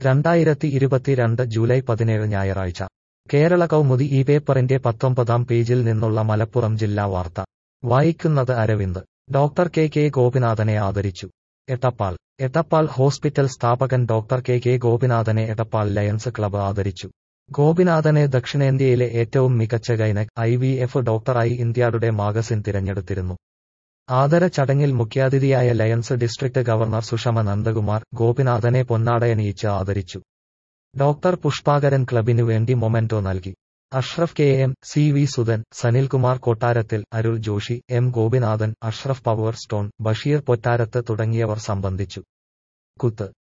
രണ്ടായിരത്തി ഇരുപത്തിരണ്ട് ജൂലൈ പതിനേഴ് ഞായറാഴ്ച കേരള കൗമുദി ഈ പേപ്പറിന്റെ പത്തൊമ്പതാം പേജിൽ നിന്നുള്ള മലപ്പുറം ജില്ലാ വാർത്ത വായിക്കുന്നത് അരവിന്ദ് ഡോക്ടർ കെ കെ ഗോപിനാഥനെ ആദരിച്ചു എട്ടപ്പാൾ എട്ടപ്പാൾ ഹോസ്പിറ്റൽ സ്ഥാപകൻ doctor K K ഗോപിനാഥനെ Edappal lions club ആദരിച്ചു ഗോപിനാഥനെ ദക്ഷിണേന്ത്യയിലെ ഏറ്റവും മികച്ച ഗൈനക് ഐ വി എഫ് ഡോക്ടറായി ഇന്ത്യയുടെ മാഗസിൻ തിരഞ്ഞെടുത്തിരുന്നു ആദര ചടങ്ങിൽ മുഖ്യാതിഥിയായ lions district governor Sushma Nandakumar ഗോപിനാഥനെ പൊന്നാടയണിയിച്ച് ആദരിച്ചു ഡോക്ടർ പുഷ്പാകരൻ ക്ലബിനു വേണ്ടി മൊമെന്റോ നൽകി Ashraf K M C V Sudan Sanilkumar കൊട്ടാരത്തിൽ അരുൾ Joshi M Gopinathan Ashraf power stone Basheer പൊറ്റാരത്ത് തുടങ്ങിയവർ സംബന്ധിച്ചു കുത്ത്